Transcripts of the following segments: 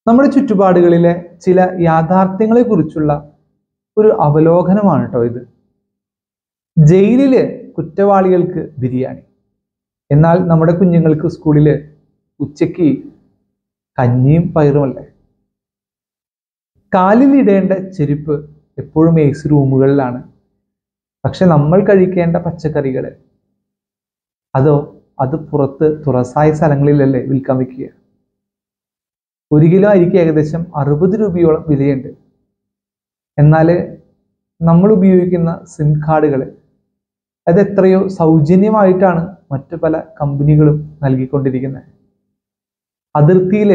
നമ്മുടെ ചുറ്റുപാടുകളിലെ ചില യാഥാർത്ഥ്യങ്ങളെ കുറിച്ചുള്ള ഒരു അവലോകനമാണ് കേട്ടോ ഇത് ജയിലില് കുറ്റവാളികൾക്ക് ബിരിയാണി എന്നാൽ നമ്മുടെ കുഞ്ഞുങ്ങൾക്ക് സ്കൂളില് ഉച്ചയ്ക്ക് കഞ്ഞിയും പയറുമല്ലേ കാലിലിടേണ്ട ചെരുപ്പ് എപ്പോഴും എ സി റൂമുകളിലാണ് പക്ഷെ നമ്മൾ കഴിക്കേണ്ട പച്ചക്കറികൾ അതോ അത് പുറത്ത് തുറസായ സ്ഥലങ്ങളിലല്ലേ വിൽക്കാൻ വെക്കുക ഒരു കിലോ അരിക്ക് ഏകദേശം അറുപത് രൂപയോളം വിലയുണ്ട് എന്നാൽ നമ്മൾ ഉപയോഗിക്കുന്ന സിം കാർഡുകൾ അത് എത്രയോ സൗജന്യമായിട്ടാണ് മറ്റു പല കമ്പനികളും നൽകിക്കൊണ്ടിരിക്കുന്നത് അതിർത്തിയിൽ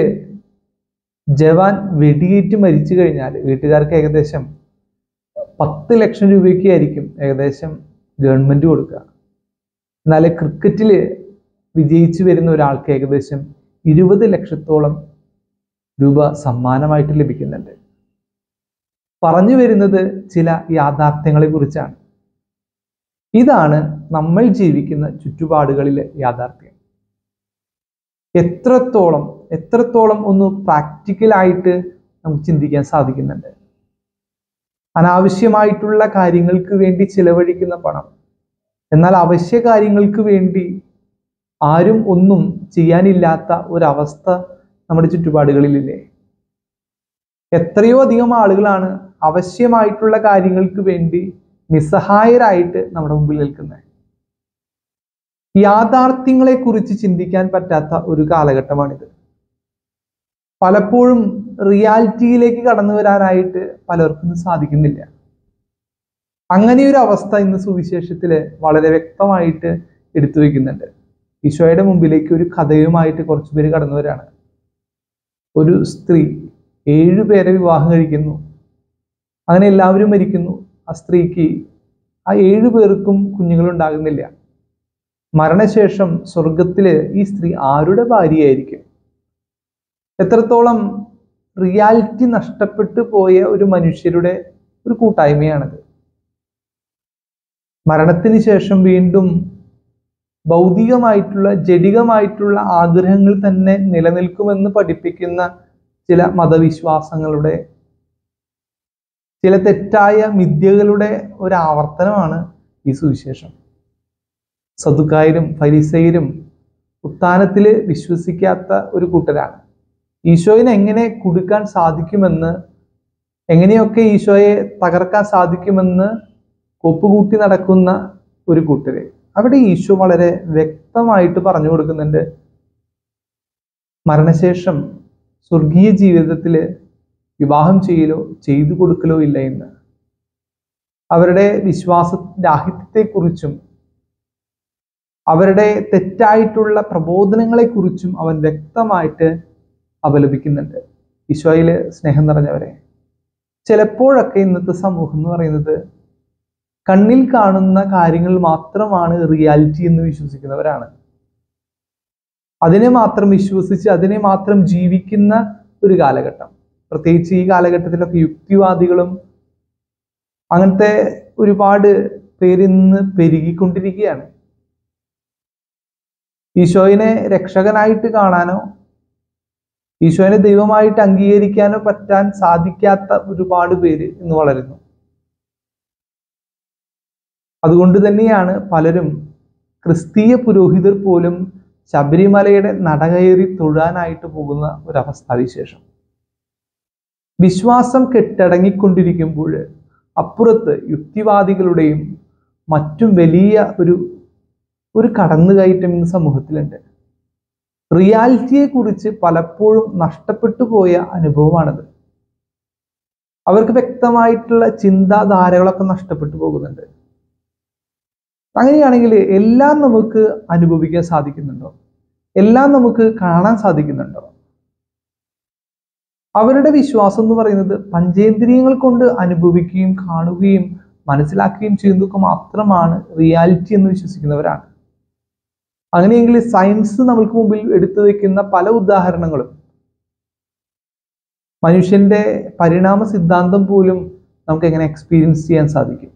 ജവാൻ വെടിയേറ്റ് മരിച്ചു കഴിഞ്ഞാൽ വീട്ടുകാർക്ക് ഏകദേശം പത്ത് ലക്ഷം രൂപയ്ക്ക് ആയിരിക്കും ഏകദേശം ഗവൺമെന്റ് കൊടുക്കുക എന്നാൽ ക്രിക്കറ്റിൽ വിജയിച്ചു വരുന്ന ഒരാൾക്ക് ഏകദേശം ഇരുപത് ലക്ഷത്തോളം രൂപ സമ്മാനമായിട്ട് ലഭിക്കുന്നുണ്ട് പറഞ്ഞു വരുന്നത് ചില യാഥാർത്ഥ്യങ്ങളെ കുറിച്ചാണ് ഇതാണ് നമ്മൾ ജീവിക്കുന്ന ചുറ്റുപാടുകളിലെ യാഥാർത്ഥ്യം എത്രത്തോളം എത്രത്തോളം ഒന്ന് പ്രാക്ടിക്കലായിട്ട് നമുക്ക് ചിന്തിക്കാൻ സാധിക്കുന്നുണ്ട് അനാവശ്യമായിട്ടുള്ള കാര്യങ്ങൾക്ക് വേണ്ടി ചിലവഴിക്കുന്ന പണം എന്നാൽ അവശ്യ കാര്യങ്ങൾക്ക് വേണ്ടി ആരും ഒന്നും ചെയ്യാനില്ലാത്ത ഒരവസ്ഥ നമ്മുടെ ചുറ്റുപാടുകളിലില്ലേ എത്രയോ അധികം ആളുകളാണ് അവശ്യമായിട്ടുള്ള കാര്യങ്ങൾക്ക് വേണ്ടി നിസ്സഹായരായിട്ട് നമ്മുടെ മുമ്പിൽ നിൽക്കുന്നത് യാഥാർത്ഥ്യങ്ങളെ കുറിച്ച് ചിന്തിക്കാൻ പറ്റാത്ത ഒരു കാലഘട്ടമാണിത് പലപ്പോഴും റിയാലിറ്റിയിലേക്ക് കടന്നു വരാനായിട്ട് പലർക്കും സാധിക്കുന്നില്ല അങ്ങനെ ഒരു അവസ്ഥ ഇന്ന് സുവിശേഷത്തില് വളരെ വ്യക്തമായിട്ട് എടുത്തു വെക്കുന്നുണ്ട് ഈശോയുടെ മുമ്പിലേക്ക് ഒരു കഥയുമായിട്ട് കുറച്ചു പേര് കടന്നു വരാണ് ഒരു സ്ത്രീ ഏഴു പേരെ വിവാഹം കഴിക്കുന്നു അങ്ങനെ എല്ലാവരും മരിക്കുന്നു ആ സ്ത്രീക്ക് ആ ഏഴു പേർക്കും കുഞ്ഞുങ്ങൾ ഉണ്ടാകുന്നില്ല മരണശേഷം സ്വർഗത്തില് ഈ സ്ത്രീ ആരുടെ ഭാര്യയായിരിക്കും എത്രത്തോളം റിയാലിറ്റി നഷ്ടപ്പെട്ടു പോയ ഒരു മനുഷ്യരുടെ ഒരു കൂട്ടായ്മയാണത് മരണത്തിന് ശേഷം വീണ്ടും ഭൗതികമായിട്ടുള്ള ജഡികമായിട്ടുള്ള ആഗ്രഹങ്ങൾ തന്നെ നിലനിൽക്കുമെന്ന് പഠിപ്പിക്കുന്ന ചില മതവിശ്വാസങ്ങളുടെ ചില തെറ്റായ മിഥ്യകളുടെ ഒരു ആവർത്തനമാണ് ഈ സുവിശേഷം സതുക്കായരും ഫരിസയരും ഉത്ഥാനത്തിൽ വിശ്വസിക്കാത്ത ഒരു കൂട്ടരാണ് ഈശോയിനെ എങ്ങനെ കുടുക്കാൻ സാധിക്കുമെന്ന് എങ്ങനെയൊക്കെ ഈശോയെ തകർക്കാൻ സാധിക്കുമെന്ന് കൊപ്പുകൂട്ടി നടക്കുന്ന ഒരു കൂട്ടര് അവിടെ ഈശോ വളരെ വ്യക്തമായിട്ട് പറഞ്ഞു കൊടുക്കുന്നുണ്ട് മരണശേഷം സ്വർഗീയ ജീവിതത്തിൽ വിവാഹം ചെയ്യലോ ചെയ്തു കൊടുക്കലോ ഇല്ല എന്ന് അവരുടെ വിശ്വാസ രാഹിത്യത്തെക്കുറിച്ചും അവരുടെ തെറ്റായിട്ടുള്ള പ്രബോധനങ്ങളെക്കുറിച്ചും അവൻ വ്യക്തമായിട്ട് അപലപിക്കുന്നുണ്ട് ഈശോയിൽ സ്നേഹം നിറഞ്ഞവരെ ചിലപ്പോഴൊക്കെ ഇന്നത്തെ സമൂഹം എന്ന് പറയുന്നത് കണ്ണിൽ കാണുന്ന കാര്യങ്ങൾ മാത്രമാണ് റിയാലിറ്റി എന്ന് വിശ്വസിക്കുന്നവരാണ് അതിനെ മാത്രം വിശ്വസിച്ച് അതിനെ മാത്രം ജീവിക്കുന്ന ഒരു കാലഘട്ടം പ്രത്യേകിച്ച് ഈ കാലഘട്ടത്തിലൊക്കെ യുക്തിവാദികളും അങ്ങനത്തെ ഒരുപാട് പേരിന്ന് പെരുകിക്കൊണ്ടിരിക്കുകയാണ് ഈശോയിനെ രക്ഷകനായിട്ട് കാണാനോ ഈശോനെ ദൈവമായിട്ട് അംഗീകരിക്കാനോ പറ്റാൻ സാധിക്കാത്ത ഒരുപാട് പേര് ഇന്ന് വളരുന്നു അതുകൊണ്ട് തന്നെയാണ് പലരും ക്രിസ്തീയ പുരോഹിതർ പോലും ശബരിമലയുടെ നടകയറി തൊഴാനായിട്ട് പോകുന്ന ഒരവസ്ഥാവിശേഷം വിശ്വാസം കെട്ടടങ്ങിക്കൊണ്ടിരിക്കുമ്പോൾ അപ്പുറത്ത് യുക്തിവാദികളുടെയും മറ്റും വലിയ ഒരു ഒരു കടന്നുകയറ്റം ഇന്ന് സമൂഹത്തിലുണ്ട് റിയാലിറ്റിയെ കുറിച്ച് പലപ്പോഴും നഷ്ടപ്പെട്ടു പോയ അനുഭവമാണത് അവർക്ക് വ്യക്തമായിട്ടുള്ള ചിന്താധാരകളൊക്കെ നഷ്ടപ്പെട്ടു പോകുന്നുണ്ട് അങ്ങനെയാണെങ്കിൽ എല്ലാം നമുക്ക് അനുഭവിക്കാൻ സാധിക്കുന്നുണ്ടോ എല്ലാം നമുക്ക് കാണാൻ സാധിക്കുന്നുണ്ടോ അവരുടെ വിശ്വാസം എന്ന് പറയുന്നത് പഞ്ചേന്ദ്രിയങ്ങൾ കൊണ്ട് അനുഭവിക്കുകയും കാണുകയും മനസ്സിലാക്കുകയും ചെയ്യുന്നതൊക്കെ മാത്രമാണ് റിയാലിറ്റി എന്ന് വിശ്വസിക്കുന്നവരാണ് അങ്ങനെയെങ്കിൽ സയൻസ് നമ്മൾക്ക് മുമ്പിൽ എടുത്തു വയ്ക്കുന്ന പല ഉദാഹരണങ്ങളും മനുഷ്യന്റെ പരിണാമ സിദ്ധാന്തം പോലും നമുക്ക് എങ്ങനെ എക്സ്പീരിയൻസ് ചെയ്യാൻ സാധിക്കും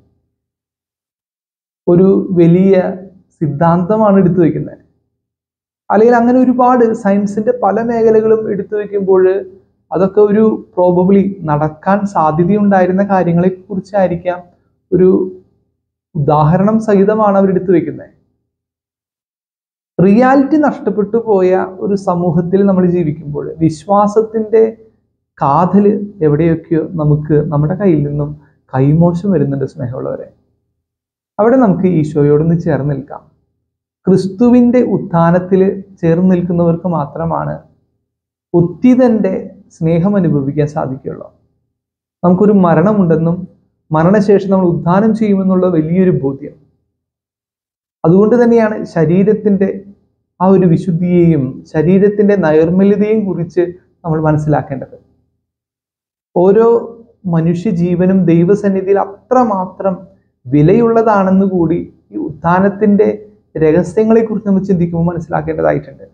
ഒരു വലിയ സിദ്ധാന്തമാണ് എടുത്തു വയ്ക്കുന്നത് അല്ലെങ്കിൽ അങ്ങനെ ഒരുപാട് സയൻസിന്റെ പല മേഖലകളും എടുത്തു വയ്ക്കുമ്പോൾ അതൊക്കെ ഒരു പ്രോബബ്ലി നടക്കാൻ സാധ്യതയുണ്ടായിരുന്ന കാര്യങ്ങളെ കുറിച്ചായിരിക്കാം ഒരു ഉദാഹരണം സഹിതമാണ് അവരെടുത്തു വെക്കുന്നത് റിയാലിറ്റി നഷ്ടപ്പെട്ടു പോയ ഒരു സമൂഹത്തിൽ നമ്മൾ ജീവിക്കുമ്പോൾ വിശ്വാസത്തിന്റെ കാതല് എവിടെയൊക്കെയോ നമുക്ക് നമ്മുടെ കയ്യിൽ നിന്നും കൈമോശം വരുന്നുണ്ട് സ്നേഹമുള്ളവരെ അവിടെ നമുക്ക് ഈശോയോടൊന്ന് ചേർന്ന് നിൽക്കാം ക്രിസ്തുവിൻ്റെ ഉത്ഥാനത്തിൽ ചേർന്ന് നിൽക്കുന്നവർക്ക് മാത്രമാണ് ഉത്തിതൻ്റെ സ്നേഹം അനുഭവിക്കാൻ സാധിക്കുകയുള്ളൂ നമുക്കൊരു മരണമുണ്ടെന്നും മരണശേഷം നമ്മൾ ഉദ്ധാനം ചെയ്യുമെന്നുള്ള വലിയൊരു ബോധ്യം അതുകൊണ്ട് തന്നെയാണ് ശരീരത്തിൻ്റെ ആ ഒരു വിശുദ്ധിയെയും ശരീരത്തിൻ്റെ നൈർമല്യതയെയും കുറിച്ച് നമ്മൾ മനസ്സിലാക്കേണ്ടത് ഓരോ മനുഷ്യജീവനും ദൈവസന്നിധിയിൽ അത്രമാത്രം വിലയുള്ളതാണെന്ന് കൂടി ഈ ഉത്ഥാനത്തിൻ്റെ രഹസ്യങ്ങളെക്കുറിച്ച് നമ്മൾ ചിന്തിക്കുമ്പോൾ മനസ്സിലാക്കേണ്ടതായിട്ടുണ്ട്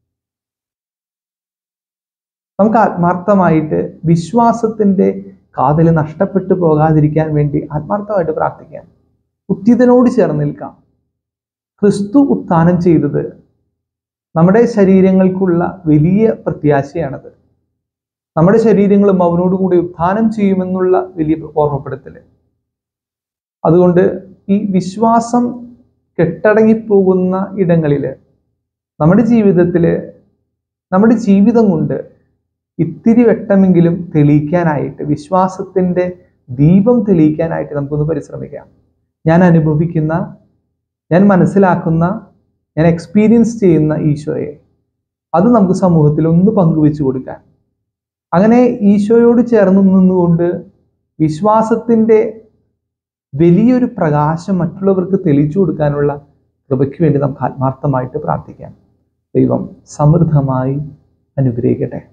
നമുക്ക് ആത്മാർത്ഥമായിട്ട് വിശ്വാസത്തിൻ്റെ കാതൽ നഷ്ടപ്പെട്ടു പോകാതിരിക്കാൻ വേണ്ടി ആത്മാർത്ഥമായിട്ട് പ്രാർത്ഥിക്കാം ഉത്തിതനോട് ചേർന്ന് നിൽക്കാം ക്രിസ്തു ഉത്ഥാനം ചെയ്തത് നമ്മുടെ ശരീരങ്ങൾക്കുള്ള വലിയ പ്രത്യാശയാണത് നമ്മുടെ ശരീരങ്ങളും അവനോട് കൂടി ഉത്ഥാനം ചെയ്യുമെന്നുള്ള വലിയ ഓർമ്മപ്പെടുത്തൽ അതുകൊണ്ട് ഈ വിശ്വാസം കെട്ടടങ്ങിപ്പോകുന്ന ഇടങ്ങളിൽ നമ്മുടെ ജീവിതത്തിൽ നമ്മുടെ ജീവിതം കൊണ്ട് ഇത്തിരി വെട്ടമെങ്കിലും തെളിയിക്കാനായിട്ട് വിശ്വാസത്തിൻ്റെ ദീപം തെളിയിക്കാനായിട്ട് നമുക്കൊന്ന് പരിശ്രമിക്കാം ഞാൻ അനുഭവിക്കുന്ന ഞാൻ മനസ്സിലാക്കുന്ന ഞാൻ എക്സ്പീരിയൻസ് ചെയ്യുന്ന ഈശോയെ അത് നമുക്ക് സമൂഹത്തിൽ ഒന്ന് പങ്കുവെച്ചു കൊടുക്കാൻ അങ്ങനെ ഈശോയോട് ചേർന്ന് നിന്നുകൊണ്ട് വിശ്വാസത്തിൻ്റെ വലിയൊരു പ്രകാശം മറ്റുള്ളവർക്ക് തെളിയിച്ചു കൊടുക്കാനുള്ള കൃപയ്ക്ക് വേണ്ടി നമുക്ക് ആത്മാർത്ഥമായിട്ട് പ്രാർത്ഥിക്കാം ദൈവം സമൃദ്ധമായി അനുഗ്രഹിക്കട്ടെ